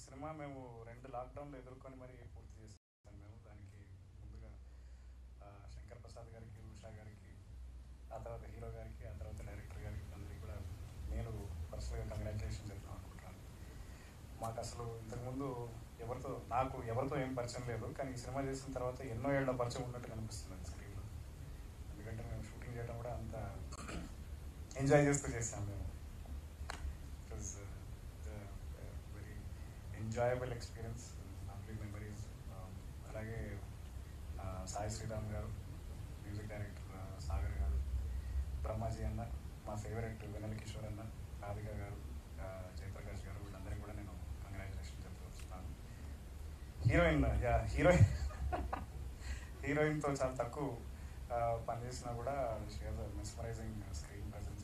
Cinema మేము రెండు లాక్డౌన్లు ఎదుర్కొని మరి పూర్తి చేస్తాం మేము దానికి ముందుగా ఆ, శంకర్ ప్రసాద్ గారికి ఉషా గారికి ఆ తర్వాత హీరో గారికి ఆ తర్వాత డైరెక్టర్ గారికి అందరికీ కూడా నేను పర్సనల్గా కంగ్రాచులేషన్ చెప్తాను అనుకుంటున్నాను మాకు అసలు ఇంతకుముందు ఎవరితో నాకు ఎవరితో ఏం పరిచయం లేదు కానీ ఈ సినిమా చేసిన తర్వాత ఎన్నో ఏళ్ల పరిచయం ఉన్నట్టు కనిపిస్తుంది స్క్రీన్లో ఎందుకంటే మేము షూటింగ్ చేయడం కూడా అంత ఎంజాయ్ చేస్తూ చేసాం మేము it was very enjoyable experience lovely memories అలాగే ఆ, సాయి శ్రీరామ్ గారు మ్యూజిక్ డైరెక్టర్ ఆ, సాగర్ గారు బ్రహ్మాజీ అన్న మా ఫేవరెట్ వెనల్ కిషోర్ అన్న రాధిక గారు ఆ, జయప్రకాష్ గారు వీళ్ళందరికీ కూడా నేను కంగ్రాచులేషన్ చెప్తూ వస్తున్నాను హీరోయిన్ యా హీరోయిన్ హీరోయిన్తో చాలా తక్కువ ఆ, పనిచేసినా కూడా మెస్మరైజింగ్ స్క్రీన్ ప్రజెన్స్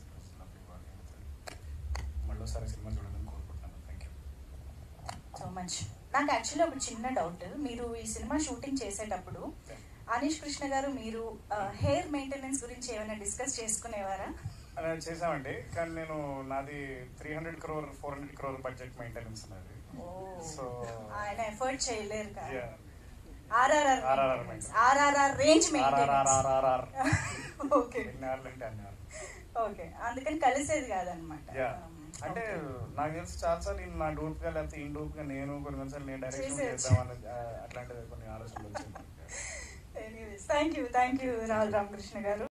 మళ్ళీసారి సినిమా చూడాలని కోరుకుంటున్నాను థ్యాంక్ యూ సో మచ్ నాకు యాక్చువల్లీ ఒక చిన్న డౌట్ మీరు ఈ సినిమా షూటింగ్ చేసేటప్పుడు అనీష్ కృష్ణ గారు మీరు హెయిర్ మెయింటెనెన్స్ గురించి ఏమైనా డిస్కస్ చేసుకునేవారా అలా చేసామండి కానీ నేను నాది three hundred crore four hundred crore budget maintenance ఉన్నది ఓ సో ఆయన ఎఫర్ట్ చేయలేరు కదా Yeah. RRR RRR maintenance. RRR range maintenance ఆర్ఆర్ఆర్ఆర్ఆర్ ఓకే ఎన్ని ఆర్లు అంటే అన్ని ఆర్లు ఓకే అందుకని కలిసేది కాదనమాట యా అంటే నాకు తెలిసి చాలాసార్లు నేను నా డూప్ గా లేకపోతే ఇన్ డూప్ గా నేను కొన్ని కొన్నిసార్లు నేను డైరెక్షన్ చేసేయచ్చు. చేద్దామని ఆ, అట్లాంటివి కొన్ని ఆలోచనలు వచ్చింది thank you thank you Rahul Ramakrishna గారు